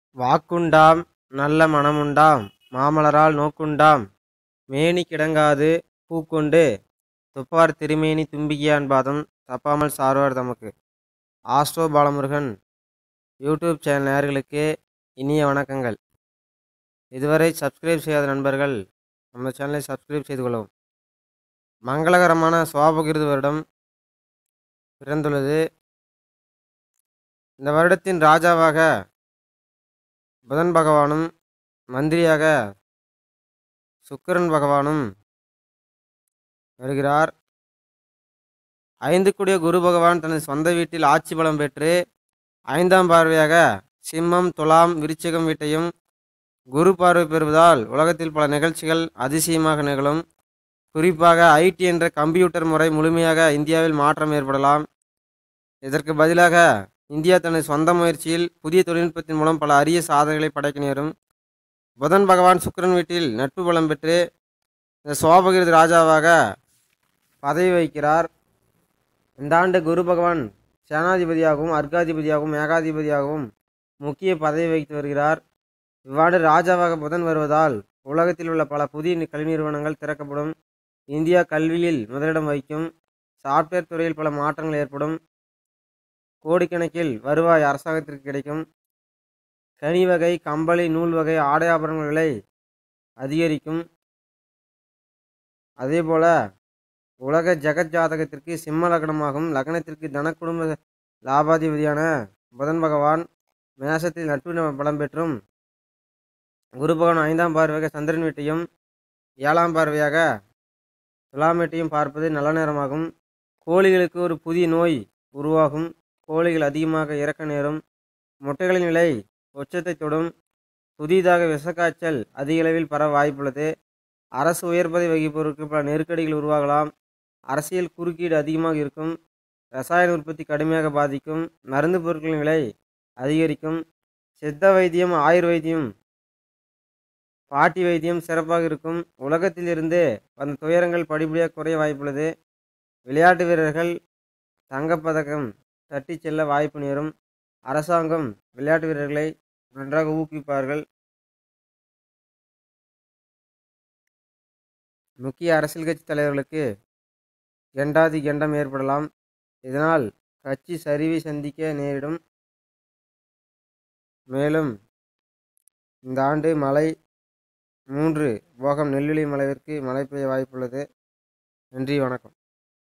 வாக்குண்டாம் நல்ல மனமுண்டாம் மாமலரால் நோக்குண்டாம் மேனி கிடங்காது பூக்கொண்டு துப்பார் திருமேனி தும்பிக்கையான் பாதம் தப்பாமல் சார்வார் தமக்கு ஆஸ்ட்ரோ பாலமுருகன் யூடியூப் சேனல் நேயர்களுக்கு இனிய வணக்கங்கள் இதுவரை சப்ஸ்கிரைப் செய்யாத நண்பர்கள் நம்ம சேனலை சப்ஸ்கிரைப் செய்து கொள்ளவும் மங்களகரமான சுவாபகிருது வருடம் பிறந்துள்ளது இந்த வருடத்தின் ராஜாவாக புதன் பகவானும் மந்திரியாக சுக்கிரன் பகவானும் வருகிறார் ஐந்து கூடிய குரு பகவான் தனது சொந்த வீட்டில் ஆட்சி பலம் பெற்று ஐந்தாம் பார்வையாக சிம்மம் துலாம் விருச்சிகம் வீட்டையும் குரு பார்வை பெறுவதால் உலகத்தில் பல நிகழ்ச்சிகள் அதிசயமாக நிகழும் குறிப்பாக ஐடி என்ற கம்ப்யூட்டர் முறை முழுமையாக இந்தியாவில் மாற்றம் ஏற்படலாம் இதற்கு பதிலாக இந்தியா தனது சொந்த முயற்சியில் புதிய தொழில்நுட்பத்தின் மூலம் பல அரிய சாதனைகளை படைக்க நேரும் புதன் பகவான் சுக்கிரன் வீட்டில் நட்பு பலம் பெற்று இந்த சோபகிருது ராஜாவாக பதவி வகிக்கிறார் இந்த ஆண்டு குரு பகவான் சேனாதிபதியாகவும் அர்க்காதிபதியாகவும் ஏகாதிபதியாகவும் முக்கிய பதவி வகித்து வருகிறார் இவ்வாண்டு ராஜாவாக புதன் வருவதால் உலகத்தில் உள்ள பல புதிய கல்வி நிறுவனங்கள் திறக்கப்படும் இந்தியா கல்வியில் முதலிடம் வகிக்கும் சாஃப்ட்வேர் துறையில் பல மாற்றங்கள் ஏற்படும் கோடிக்கணக்கில் வருவாய் அரசாங்கத்திற்கு கிடைக்கும் கனி வகை கம்பளி நூல் வகை ஆடை ஆபரணங்கள் விலை அதிகரிக்கும் அதேபோல உலக ஜெகத் ஜாதகத்திற்கு சிம்ம லக்னமாகும் லக்னத்திற்கு தன குடும்ப லாபாதிபதியான புதன் பகவான் மேசத்தில் நட்பு பலம் பெற்றும் குரு பகவான் ஐந்தாம் பார்வையாக சந்திரன் வீட்டையும் ஏழாம் பார்வையாக துலாம் வீட்டையும் பார்ப்பது நல்ல நேரமாகும் கோழிகளுக்கு ஒரு புதிய நோய் உருவாகும் கோழிகள் அதிகமாக இறக்க நேரும் முட்டைகளின் விலை உச்சத்தை தொடும் புதிதாக விஷக்காய்ச்சல் அதிக அளவில் பரவ வாய்ப்புள்ளது அரசு உயர்பதவி வகிப்பவருக்கு பல நெருக்கடிகள் உருவாகலாம் அரசியல் குறுக்கீடு அதிகமாக இருக்கும் ரசாயன உற்பத்தி கடுமையாக பாதிக்கும் மருந்து பொருட்களின் விலை அதிகரிக்கும் சித்த வைத்தியம் ஆயுர்வைத்தியம் பாட்டி வைத்தியம் சிறப்பாக இருக்கும் உலகத்தில் இருந்து வந்த துயரங்கள் படிப்படியாக குறைய வாய்ப்புள்ளது விளையாட்டு வீரர்கள் தங்கப்பதக்கம் தட்டி செல்ல வாய்ப்பு நேரும் அரசாங்கம் விளையாட்டு வீரர்களை நன்றாக ஊக்குவிப்பார்கள் முக்கிய அரசியல் கட்சி தலைவர்களுக்கு கெண்டாதி கெண்டம் ஏற்படலாம் இதனால் கட்சி சரிவை சந்திக்க நேரிடும் மேலும் இந்த ஆண்டு மழை மூன்று போகம் நெல்லிலை மலைவிற்கு மழை பெய்ய வாய்ப்புள்ளது நன்றி வணக்கம்